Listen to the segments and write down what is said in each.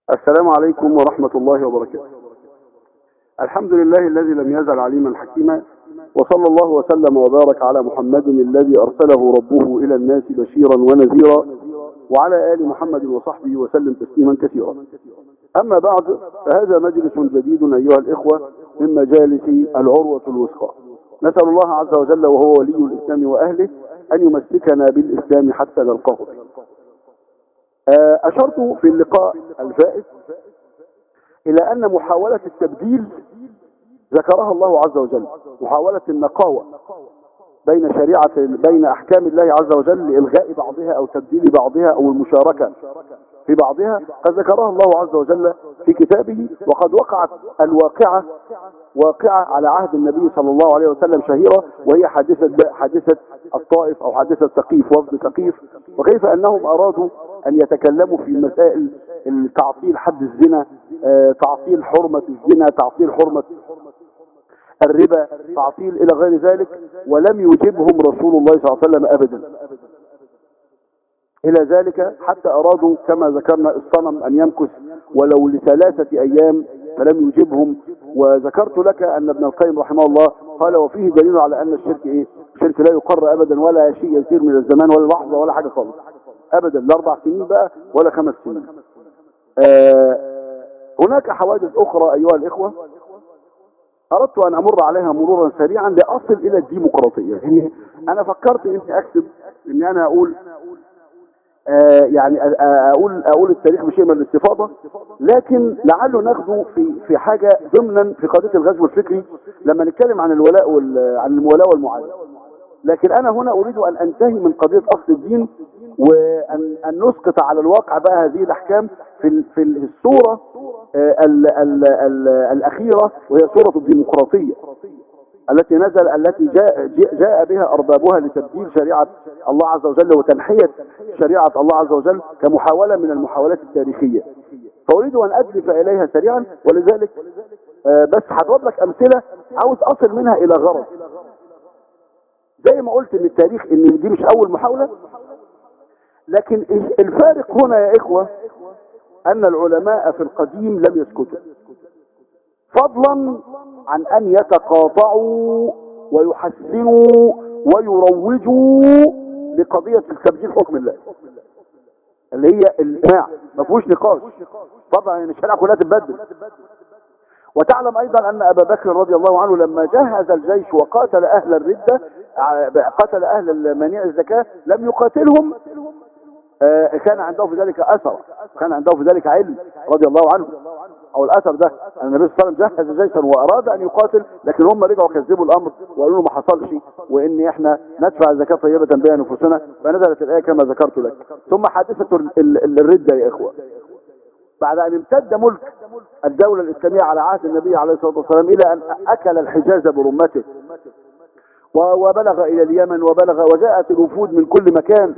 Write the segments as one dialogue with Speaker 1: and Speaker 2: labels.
Speaker 1: السلام عليكم ورحمة الله وبركاته الحمد لله الذي لم يزل عليما حكيما وصلى الله وسلم وبارك على محمد الذي أرسله ربه إلى الناس بشيرا ونذيرا وعلى آل محمد وصحبه وسلم تسليما كثيرا أما بعد فهذا مجلس جديد أيها الإخوة من مجالس العروة الوثقى نسأل الله عز وجل وهو ولي الإسلام وأهله أن يمسكنا بالإسلام حتى نلقاه آه، أشرت في اللقاء الفائت إلى أن محاولة التبديل ذكرها الله عز وجل محاولة النقاوة بين شريعة بين أحكام الله عز وجل لإلغاء بعضها أو تبديل بعضها أو المشاركة في بعضها قد ذكرها الله عز وجل في كتابه وقد وقعت الواقعة واقعة على عهد النبي صلى الله عليه وسلم شهيرة وهي حادثة حادثة الطائف أو حادثة ثقيف وفد ثقيف وكيف أنهم أرادوا أن يتكلموا في مسائل تعطيل حد الزنا آه، تعطيل حرمة الزنا تعطيل حرمة الربا تعطيل إلى غير ذلك ولم يجبهم رسول الله صلى الله عليه وسلم أبدا إلى ذلك حتى أرادوا كما ذكرنا الصنم أن يمكث ولو لثلاثة أيام فلم يجبهم وذكرت لك أن ابن القيم رحمه الله قال وفيه دليل على أن الشرك إيه الشرك لا يقر أبدا ولا شيء يسير من الزمان ولا لحظة ولا حاجة خالص أبدا لا أربع سنين بقى ولا خمس سنين آه هناك حوادث أخرى أيها الإخوة أردت أن أمر عليها مرورا سريعا لأصل إلى الديمقراطية يعني أنا فكرت إني أكتب إني أنا أقول آه يعني أقول أقول التاريخ بشيء من الاستفاضة لكن لعله ناخده في في حاجة ضمنا في قضية الغزو الفكري لما نتكلم عن الولاء عن المولاة والمعاداة لكن أنا هنا أريد أن أنتهي من قضية أصل الدين وأن أن نسقط على الواقع بقى هذه الأحكام في في الصورة ال ال ال الأخيرة وهي صورة الديمقراطية التي نزل التي جاء, جاء بها أربابها لتبديل شريعة الله عز وجل وتنحية شريعة الله عز وجل كمحاولة من المحاولات التاريخية فأريد أن أدلف إليها سريعا ولذلك بس هضرب لك أمثلة عاوز أصل منها إلى غرض زي ما قلت ان التاريخ ان دي مش اول محاولة لكن الفارق هنا يا اخوة ان العلماء في القديم لم يسكتوا فضلا عن ان يتقاطعوا ويحسنوا ويروجوا لقضية تبديل حكم الله اللي هي الاجماع ما فيهوش نقاش طبعا يعني الشريعه كلها تتبدل وتعلم ايضا ان ابا بكر رضي الله عنه لما جهز الجيش وقاتل اهل الردة قتل اهل منيع الزكاة لم يقاتلهم كان عنده في ذلك اثر كان عنده في ذلك علم رضي الله عنه او الاثر ده ان النبي صلى الله عليه وسلم جهز جيشا واراد ان يقاتل لكن هم رجعوا كذبوا الامر وقالوا له ما حصلش وان احنا ندفع الزكاه طيبه بها نفوسنا فنزلت الايه كما ذكرت لك ثم حادثه الرده يا اخوه بعد ان امتد ملك الدولة الاسلامية على عهد النبي عليه الصلاة والسلام الى ان اكل الحجاز برمته وبلغ الى اليمن وبلغ وجاءت الوفود من كل مكان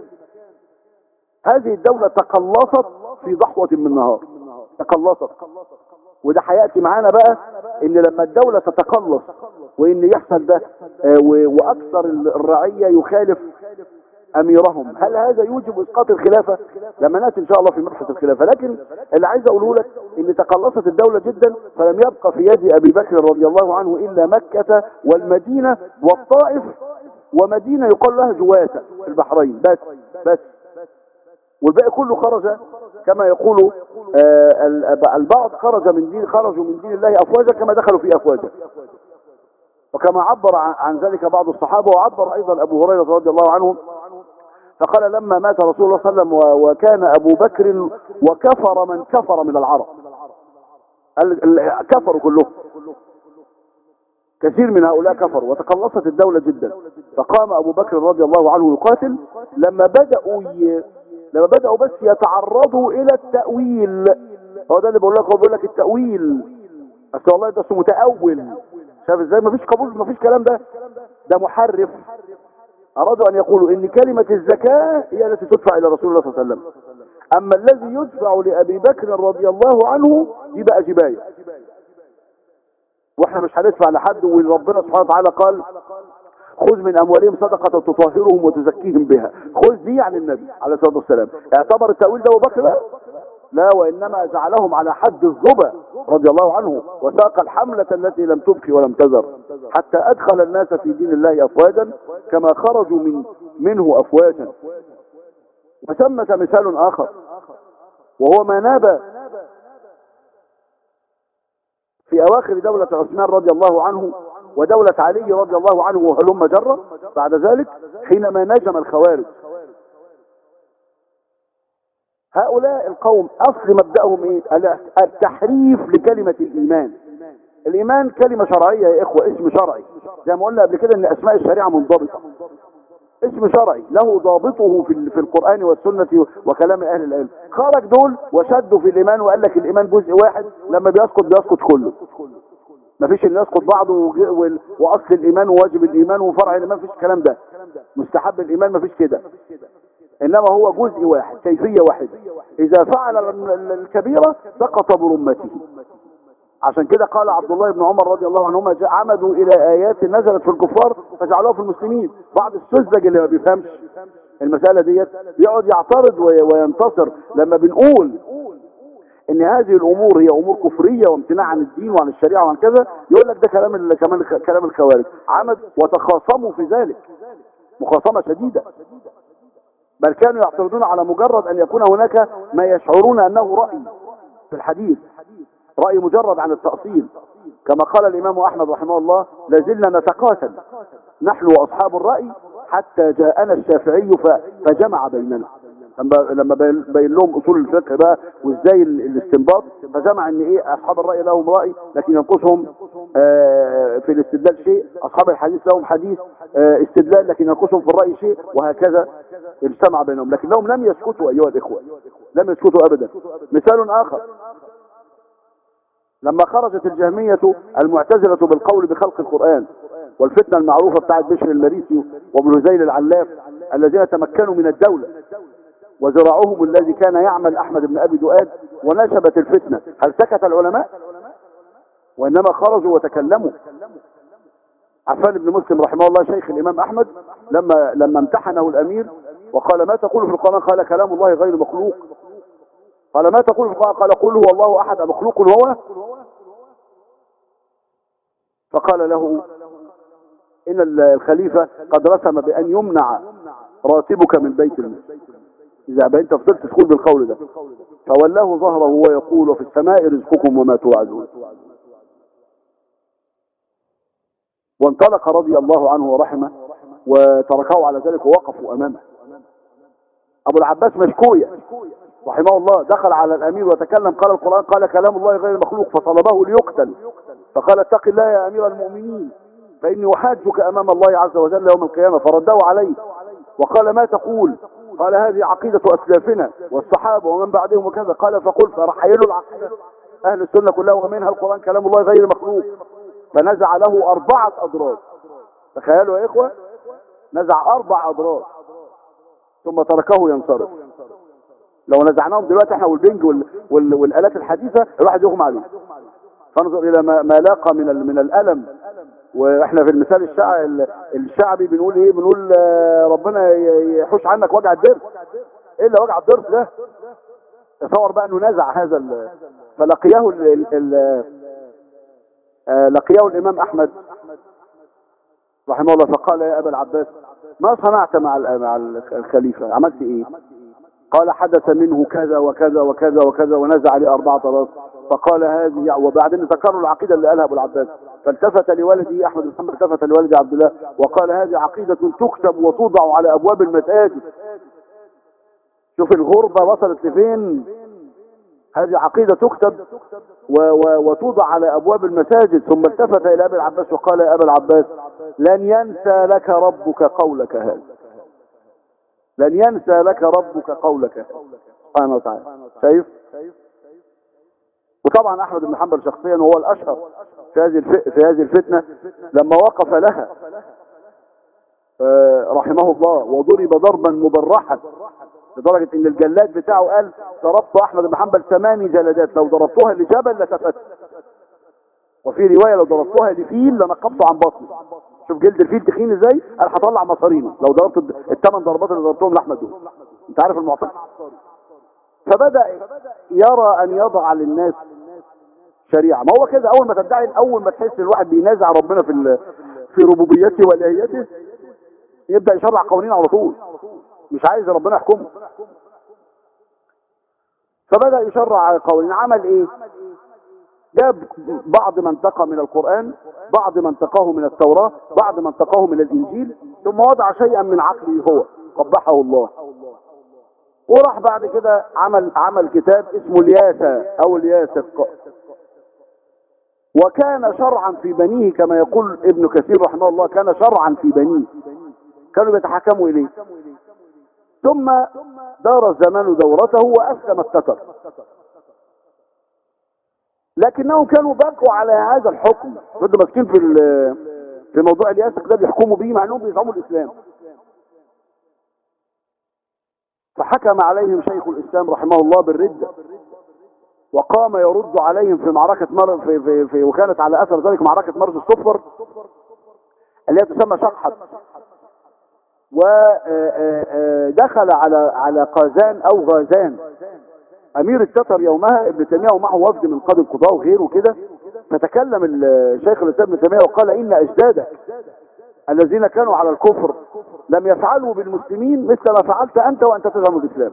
Speaker 1: هذه الدولة تقلصت في ضحوة من نهار تقلصت وده هياتي معانا بقى ان لما الدولة تتقلص وان يحصل ده واكثر الرعية يخالف اميرهم هل هذا يوجب اسقاط الخلافة لما ناتي ان شاء الله في مبحث الخلافة لكن اللي عايز اقوله لك ان تقلصت الدولة جدا فلم يبقى في يد ابي بكر رضي الله عنه الا مكة والمدينة والطائف ومدينة يقال لها جواسة في البحرين بس بس والباقي كله خرج كما يقول البعض خرج من دين خرجوا من دين الله افواجا كما دخلوا في افواجا وكما عبر عن ذلك بعض الصحابة وعبر ايضا ابو هريرة رضي الله عنه فقال لما مات رسول الله صلى الله عليه وسلم وكان ابو بكر وكفر من كفر من العرب كفروا كلهم كثير من هؤلاء كفروا وتقلصت الدولة جدا فقام ابو بكر رضي الله عنه يقاتل لما بدأوا ي... لما بدأوا بس يتعرضوا الى التأويل هو ده اللي بقول لك هو بيقول لك التأويل اصل والله ده اسمه متأول شايف ازاي مفيش قبول مفيش كلام ده ده محرف ارادوا ان يقولوا ان كلمة الزكاة هي التي تدفع الى رسول الله صلى الله عليه وسلم اما الذي يدفع لابي بكر رضي الله عنه دي بقى جباية واحنا مش هندفع لحد وربنا سبحانه وتعالى قال خذ من اموالهم صدقة تطهرهم وتزكيهم بها خذ دي عن النبي عليه الصلاة والسلام اعتبر التأويل ده ابو بكر لا لا وإنما جعلهم على حد الظبا رضي الله عنه وساق الحملة التي لم تبكي ولم تذر حتى أدخل الناس في دين الله أفواجا كما خرجوا من منه أفواجا وثمة مثال آخر وهو ما ناب في أواخر دولة عثمان رضي الله عنه ودولة علي رضي الله عنه وهلم جرة بعد ذلك حينما نجم الخوارج هؤلاء القوم أصل مبدأهم إيه؟ التحريف لكلمة الإيمان الإيمان كلمة شرعية يا إخوة اسم شرعي زي ما قلنا قبل كده أن أسماء الشريعة منضبطة اسم شرعي له ضابطه في في القرآن والسنة وكلام أهل العلم خرج دول وشدوا في الإيمان وقال لك الإيمان جزء واحد لما بيسقط بيسقط كله مفيش اللي يسقط بعضه وأصل الإيمان وواجب الإيمان وفرع الإيمان مفيش الكلام ده مستحب الإيمان مفيش كده إنما هو جزء واحد كيفية واحدة إذا فعل الكبيرة سقط برمته عشان كده قال عبد الله بن عمر رضي الله عنهما عمدوا الى ايات نزلت في الكفار فجعلوها في المسلمين بعض السذج اللي ما بيفهمش المسألة ديت بيقعد يعترض وينتصر لما بنقول ان هذه الامور هي امور كفرية وامتناع عن الدين وعن الشريعة وعن كذا يقول لك ده كلام كمان كلام الخوارج عمد وتخاصموا في ذلك مخاصمة شديدة بل كانوا يعترضون على مجرد ان يكون هناك ما يشعرون انه رأي في الحديث رأي مجرد عن التأصيل كما قال الإمام أحمد رحمه الله لازلنا نتقاتل نحن وأصحاب الرأي حتى جاءنا الشافعي فجمع بيننا لما لما بين لهم اصول الفقه بقى وازاي الاستنباط فجمع ان ايه اصحاب الراي لهم راي لكن ينقصهم آه في الاستدلال شيء اصحاب الحديث لهم حديث آه استدلال لكن ينقصهم في الراي شيء وهكذا اجتمع بينهم لكنهم لم يسكتوا ايها الاخوه لم يسكتوا ابدا مثال اخر لما خرجت الجهمية المعتزلة بالقول بخلق القرآن والفتنة المعروفة بتاعت بشر المريسي وابن هزيل العلاف الذين تمكنوا من الدولة وزرعهم الذي كان يعمل أحمد بن أبي دؤاد ونشبت الفتنة هل سكت العلماء وإنما خرجوا وتكلموا عفان بن مسلم رحمه الله شيخ الإمام أحمد لما لما امتحنه الأمير وقال ما تقول في القرآن قال كلام الله غير مخلوق قال ما تقول في القرآن قال قل هو الله أحد مخلوق هو فقال له إن الخليفة قد رسم بأن يمنع راتبك من بيت المال إذا أنت فضلت تقول بالقول ده فولاه ظهره ويقول وفي السماء رزقكم وما توعدون وانطلق رضي الله عنه ورحمه وتركه على ذلك ووقفوا أمامه أبو العباس مشكوية رحمه الله دخل على الأمير وتكلم قال القرآن قال كلام الله غير مخلوق فطلبه ليقتل فقال اتق الله يا أمير المؤمنين فإني أحاجك أمام الله عز وجل يوم القيامة فرده عليه وقال ما تقول قال هذه عقيدة أسلافنا والصحابة ومن بعدهم وكذا قال فقل فرح له العقيدة أهل السنة كلها ومنها القرآن كلام الله غير مخلوق فنزع له أربعة أضرار تخيلوا يا إخوة نزع أربع أضرار ثم تركه ينصرف لو نزعناهم دلوقتي احنا والبنج وال... وال... والآلات الحديثة الواحد يغمى عليه فانظر إلى ما, ما لاقى من ال... من الألم واحنا في المثال الشع... الشعبي بنقول ايه بنقول ربنا يحوش عنك وجع الضرس ايه اللي وجع الضرس ده تصور بقى انه نزع هذا ال... فلقيه ال... ال... لقيه الامام احمد رحمه الله فقال يا ابا العباس ما صنعت مع مع الخليفة عملت ايه قال حدث منه كذا وكذا وكذا وكذا ونزع لي أربعة راس فقال هذه وبعدين ذكروا العقيدة اللي قالها أبو العباس فالتفت لوالدي أحمد بن محمد التفت لوالدي عبد الله وقال هذه عقيدة تكتب وتوضع على أبواب المساجد شوف الغربة وصلت لفين هذه عقيدة تكتب و و وتوضع على أبواب المساجد ثم التفت إلى أبي العباس وقال يا أبا العباس لن ينسى لك ربك قولك هذا لن ينسى لك ربك قولك هذا سبحانه وتعالى شايف وطبعا أحمد بن حنبل شخصيا وهو الأشهر في هذه في هذه الفتنة لما وقف لها رحمه الله وضرب ضربا مبرحا لدرجة ان الجلاد بتاعه قال ضربت احمد بن حنبل ثماني جلدات لو ضربتها لجبل لتفت وفي رواية لو ضربتها لفيل لنقبته عن بطني شوف جلد الفيل تخين ازاي قال هطلع مصارينه لو ضربت الثمان ضربات اللي ضربتهم لاحمد دول انت عارف المعتقد فبدأ يرى ان يضع للناس شريعة ما هو كده اول ما تدعي اول ما تحس الواحد بينازع ربنا في ال- في ربوبيته والهيته يبدأ يشرع قوانين على طول مش عايز ربنا يحكمه فبدأ يشرع قوانين عمل ايه جاب بعض من تقى من القرآن بعض من تقاه من التوراة بعض من تقاه من الإنجيل ثم وضع شيئا من عقله هو قبحه الله وراح بعد كده عمل عمل كتاب اسمه الياسة او الياسق وكان شرعا في بنيه كما يقول ابن كثير رحمه الله كان شرعا في بنيه كانوا بيتحكموا اليه ثم دار الزمان دورته واسلم التتر لكنهم كانوا بقوا على هذا الحكم فضلوا ماسكين في ال- في موضوع الياسق ده بيحكموا بيه مع انهم بيزعموا الاسلام فحكم عليهم شيخ الاسلام رحمه الله بالردة وقام يرد عليهم في معركة مر في, في, في وكانت على اثر ذلك معركة مرز الصفر التي تسمى شقحة ودخل على على قازان او غازان امير التتر يومها ابن تيميه ومعه وفد من قاضي القضاء وغيره كده فتكلم الشيخ الاسلام ابن تيميه وقال ان اجدادك الذين كانوا على الكفر لم يفعلوا بالمسلمين مثل ما فعلت انت وانت تزعم الاسلام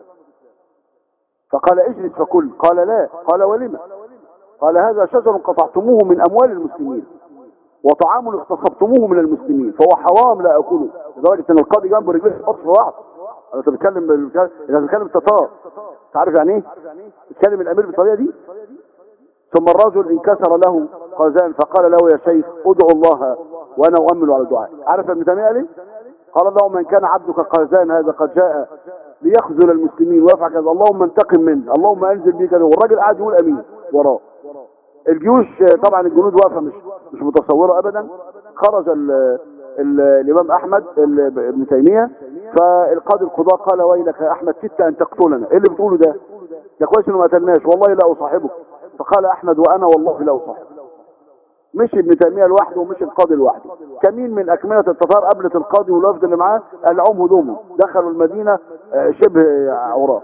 Speaker 1: فقال اجلس فكل قال لا قال ولما قال هذا شجر قطعتموه من اموال المسلمين وطعام اغتصبتموه من المسلمين فهو حرام لا اكله لدرجه ان القاضي جنبه رجليه تحط في بعض انت بتتكلم بال- انت بتتكلم التتار تعرف يعني ايه بتكلم الامير بالطريقه دي ثم الرجل انكسر له قازان فقال له يا شيخ ادعو الله وانا اؤمل على الدعاء عارف ابن تيميه ليه قال اللهم ان كان عبدك قازان هذا قد جاء ليخذل المسلمين ويفعل كذا اللهم انتقم منه اللهم انزل به كذا والراجل قاعد يقول امين وراه الجيوش طبعا الجنود واقفه مش مش متصوره ابدا خرج ال ال الامام احمد ال- ابن تيميه فالقاضي القضاء قال ويلك يا احمد كدت ان تقتلنا ايه اللي بتقوله ده ده كويس انه ما قتلناش والله لا اصاحبك فقال احمد وانا والله لا اصاحبك مش ابن تيميه لوحده ومش القاضي لوحده كمين من اكمله التتار قابلت القاضي والوفد اللي معاه قلعوهم هدومهم دخلوا المدينه آه، شبه عراة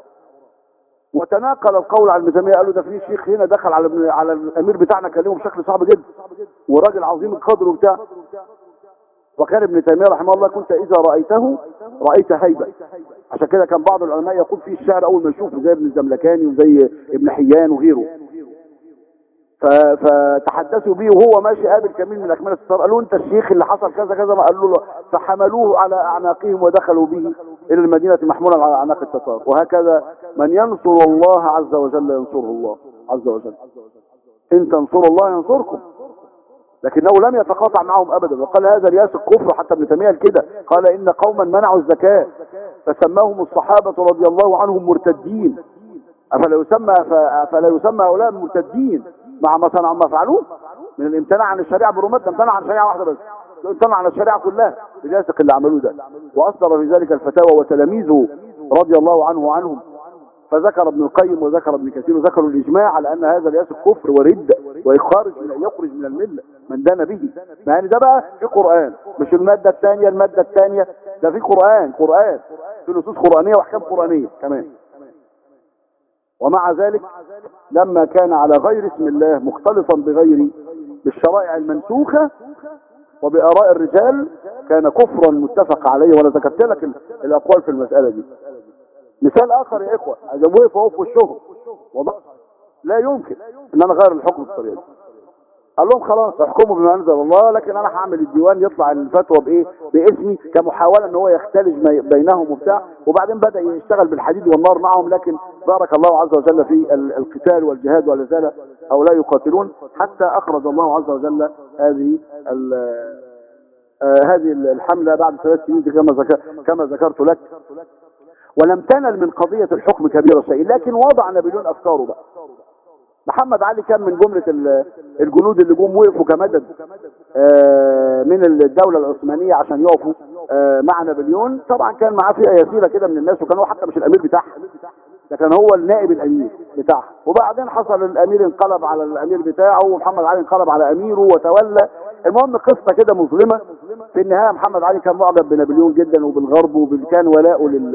Speaker 1: وتناقل القول على ابن تيميه قالوا ده في شيخ هنا دخل على ابن على الامير بتاعنا كلمه بشكل صعب جدا وراجل عظيم القدر وبتاع وكان ابن تيميه رحمه الله كنت اذا رايته رايت هيبه عشان كده كان بعض العلماء يقول فيه الشعر اول ما يشوفه زي ابن الزملكاني وزي ابن حيان وغيره ف- فتحدثوا بيه وهو ماشي قابل كمين من اكمال الستار قالوا انت الشيخ اللي حصل كذا كذا ما قالوا له فحملوه على اعناقهم ودخلوا به الى المدينه محمولا على اعناق التتار وهكذا من ينصر الله عز وجل ينصره الله عز وجل ان تنصروا الله ينصركم لكنه لم يتقاطع معهم ابدا وقال هذا رياس الكفر حتى ابن تيميه كده قال ان قوما منعوا الزكاه فسماهم الصحابه رضي الله عنهم مرتدين افلا يسمى ف- فلا يسمى هؤلاء مرتدين مع ما صنعوا ما فعلوه من الامتناع عن الشريعه بالرماد ده امتنع عن شريعه واحده بس ده امتنع عن الشريعه كلها بالياسق اللي عملوه ده واصدر في ذلك الفتاوى وتلاميذه رضي الله عنه وعنهم فذكر ابن القيم وذكر ابن كثير وذكروا الاجماع على ان هذا الياس كفر ورده ويخرج من يخرج من المله من دان به مع ان ده بقى في قران مش الماده الثانيه الماده الثانيه ده في قران قران في نصوص قرانيه واحكام قرانيه كمان ومع ذلك لما كان على غير اسم الله مختلطا بغير بالشرائع المنسوخة وبآراء الرجال كان كفرا متفق عليه وانا ذكرت لك ال- الاقوال في المسألة دي مثال اخر يا اخوة اذا وقف وقف الشهر وضع لا يمكن ان انا اغير الحكم بالطريقة دي قال لهم خلاص احكموا بما انزل الله لكن انا هعمل الديوان يطلع الفتوى بايه باسمي كمحاوله ان هو يختلج ما بينهم وبتاع وبعدين بدا يشتغل بالحديد والنار معهم لكن بارك الله عز وجل في ال- القتال والجهاد ولا زال هؤلاء يقاتلون حتى اخرج الله عز وجل هذه ال- آه، هذه الحمله بعد ثلاث سنين كما ذكر كما ذكرت لك ولم تنل من قضيه الحكم كبير شيء لكن وضع نابليون افكاره بقى محمد علي كان من جملة ال- الجنود اللي جم وقفوا كمدد آه، من الدولة العثمانية عشان يقفوا آه، مع نابليون طبعا كان معاه فئة يسيرة كده من الناس وكان هو حتى مش الأمير بتاعها ده كان هو النائب الأمير بتاعها وبعدين حصل الأمير انقلب على الأمير بتاعه ومحمد علي انقلب على أميره وتولى المهم قصة كده مظلمة في النهاية محمد علي كان معجب بنابليون جدا وبالغرب وكان ولاؤه لل-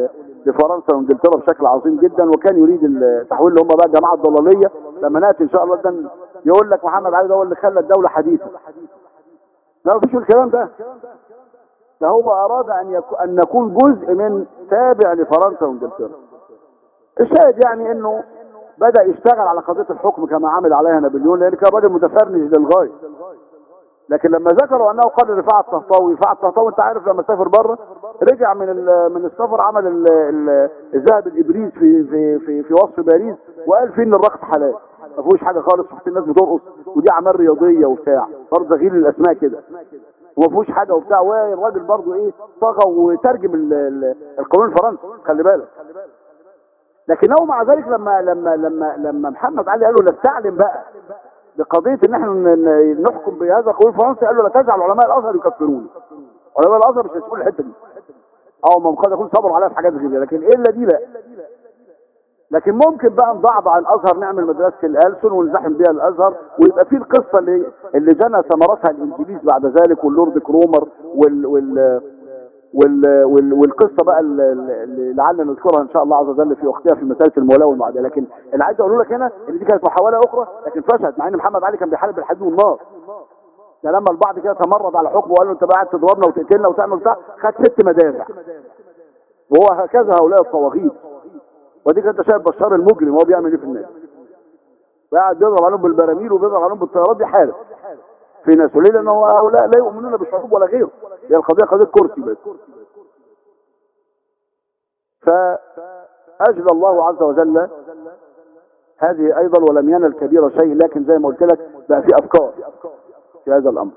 Speaker 1: لفرنسا وانجلترا بشكل عظيم جدا وكان يريد التحويل اللي هم بقى الجماعه الضلاليه لما ناتي ان شاء الله ده يقول لك محمد علي ده هو اللي خلى الدوله حديثه لا مفيش الكلام ده ده هو اراد ان يكون ان نكون جزء من تابع لفرنسا وانجلترا الشاهد يعني انه بدا يشتغل على قضيه الحكم كما عمل عليها نابليون لان كان راجل متفرنج للغايه لكن لما ذكروا انه قال رفاعة الطهطاوي رفاعة الطهطاوي انت عارف لما سافر بره رجع من ال- من السفر عمل ال- ال- الذهب الابريز في في في في وصف باريس وقال فيه ان الرقص حلال ما فيهوش حاجه خالص شفت الناس بترقص ودي اعمال رياضيه وبتاع برضه غير الاسماء كده وما فيهوش حاجه وبتاع والراجل برضه ايه طغى وترجم ال- ال- القانون الفرنسي خلي بالك لكنه مع ذلك لما لما لما لما محمد علي قال له نستعلم بقى بقضيه ان احنا ن- ن- نحكم بهذا القانون الفرنسي قال له لا تجعل علماء الازهر يكفرون علماء الازهر مش هيسيبوا الحته دي او ما قد يكون صبروا عليها في حاجات غير لكن الا دي لا لكن ممكن بقى نضعضع الازهر نعمل مدرسه الالسن ونزاحم بيها الازهر ويبقى في القصه اللي اللي جنى ثمرتها الانجليز بعد ذلك واللورد كرومر وال وال وال وال والقصه بقى ال- ال- اللي لعلنا نذكرها ان شاء الله عز وجل في وقتها في مساله الموالاه والمعاداه لكن اللي عايز اقوله لك هنا ان دي كانت محاوله اخرى لكن فشلت مع ان محمد علي كان بيحارب بالحديد والنار ده لما البعض كده تمرد على حكمه وقال له انت بقى قاعد تضربنا وتقتلنا وتعمل بتاع خد ست مدافع وهو هكذا هؤلاء الطواغيت ودي كانت شايف بشار المجرم وهو بيعمل ايه في الناس قاعد بيضرب عليهم بالبراميل وبيضرب عليهم بالطيارات بيحارب في ناس ليه لان هو هؤلاء لا يؤمنون بالشعوب ولا غيره هي القضيه قضيه كرسي بس فاجلى الله عز وجل هذه ايضا ولم ينل كبير شيء لكن زي ما قلت لك بقى في افكار في هذا الامر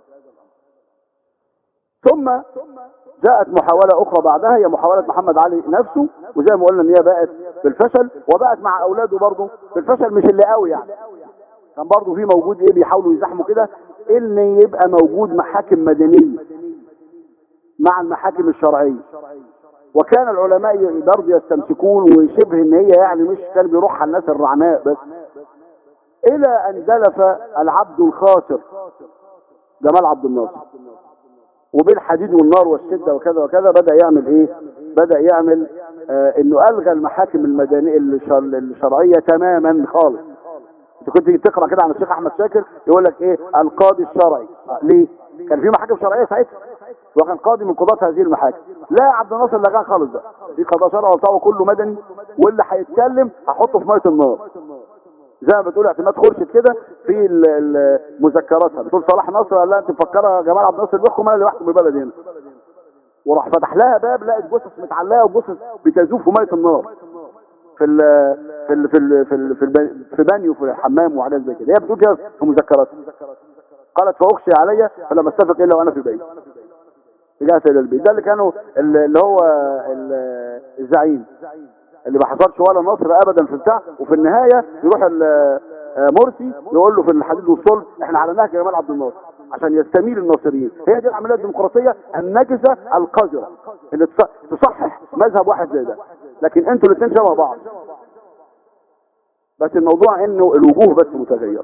Speaker 1: ثم جاءت محاولة أخرى بعدها هي محاولة محمد علي نفسه وزي ما قلنا إن هي بقت بالفشل وبقت مع أولاده برضه بالفشل مش اللي قوي يعني كان برضه في موجود إيه بيحاولوا يزاحموا كده إن يبقى موجود محاكم مدنية مع المحاكم الشرعية وكان العلماء برضه يستمسكون وشبه ان هي يعني مش كان بيروح على الناس الرعماء بس الى ان دلف العبد الخاسر جمال عبد الناصر وبالحديد والنار والشده وكذا وكذا بدا يعمل ايه بدا يعمل آه انه الغى المحاكم المدنيه الشر- الشرعيه تماما خالص انت كنت تيجي تقرا كده عن الشيخ احمد شاكر يقول لك ايه القاضي الشرعي آه، ليه كان في محاكم شرعيه ساعتها وكان قاضي من قضاة هذه المحاكم لا عبد الناصر لغاها خالص بقى في قضاء شرعي وبتاعه كله مدني واللي هيتكلم هحطه في ميه النار زي ما بتقول اعتماد خورشيد كده في ال- ال- مذكراتها بتقول صلاح نصر قال لها انت مفكره جمال عبد الناصر بيحكم انا اللي بحكم البلد هنا وراح فتح لها باب لقت جثث متعلقه وجثث بتذوب في ميه النار في ال في ال في ال في ال في, الب- في بانيو في الحمام وحاجات زي كده هي بتقول كده في مذكراتها قالت فاخشي علي فلم استفق الا وانا في بيت رجعت الى البيت ده اللي كانوا اللي هو ال- الزعيم اللي ما حصلش ولا نصر ابدا في بتاع وفي النهايه يروح ال- آه، مرسي يقول له في الحديد والصلب احنا على نهج جمال عبد الناصر عشان يستميل الناصريين هي دي العمليه الديمقراطيه النجسه القذره اللي تص- تصحح مذهب واحد زي ده لكن انتوا الاثنين شبه بعض بس الموضوع انه الوجوه بس متغيره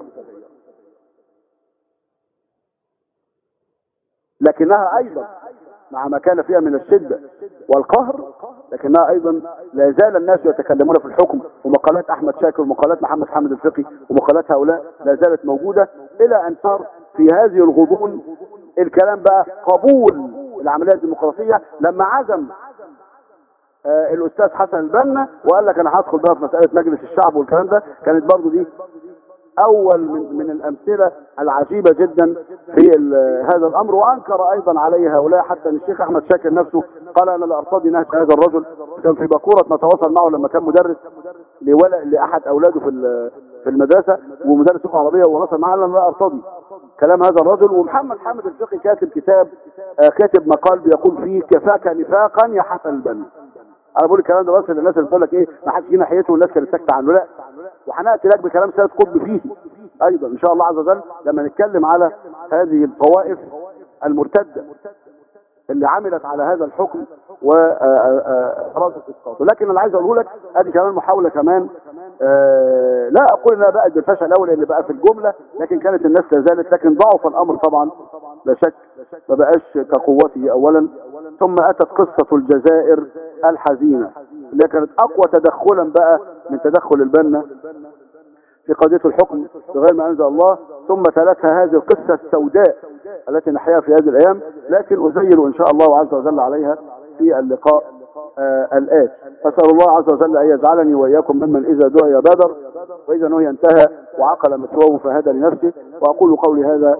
Speaker 1: لكنها ايضا مع ما كان فيها من الشدة والقهر لكنها ايضا لا زال الناس يتكلمون في الحكم ومقالات احمد شاكر ومقالات محمد حامد الفقي ومقالات هؤلاء لا زالت موجودة الى ان صار في هذه الغضون الكلام بقى قبول العملية الديمقراطية لما عزم آه الاستاذ حسن البنا وقال لك انا هدخل بقى في مسألة مجلس الشعب والكلام ده كانت برضو دي اول من, من الامثله العجيبه جدا في ال- هذا الامر وانكر ايضا عليه هؤلاء حتى ان الشيخ احمد شاكر نفسه قال انا لا ارتضي نهج هذا الرجل كان في باكوره نتواصل معه لما كان مدرس لولا لاحد اولاده في ال- في المدرسه ومدرس لغه عربيه ونصل معاه قال انا لا ارتضي كلام هذا الرجل ومحمد حامد الفقي كاتب كتاب آه، كاتب مقال بيقول فيه كفاك نفاقا يا حسن البنا انا بقول الكلام ده بس للناس اللي بتقول لك ايه ما حدش جه ناحيته والناس كانت ساكته عنه لا وهناتي لك بكلام سيد قطب فيه ايضا ان شاء الله عز وجل لما نتكلم على هذه الطوائف المرتده اللي عملت على هذا الحكم وأرادت اسقاطه لكن اللي عايز اقوله لك ادي كمان محاوله كمان آه، لا اقول انها بقت بالفشل الاول اللي بقى في الجمله لكن كانت الناس لا زالت لكن ضعف الامر طبعا لا شك ما بقاش كقوته اولا ثم اتت قصه الجزائر الحزينة اللي كانت اقوى تدخلا بقى من تدخل البنا في قضية الحكم بغير ما انزل الله ثم تلتها هذه القصة السوداء التي نحياها في هذه الايام لكن ازيل ان شاء الله عز وجل عليها في اللقاء آه الآت أسأل الله عز وجل أن يجعلني وإياكم ممن إذا دعي بادر وإذا نهي انتهى وعقل مثواه فهدى لنفسه وأقول قولي هذا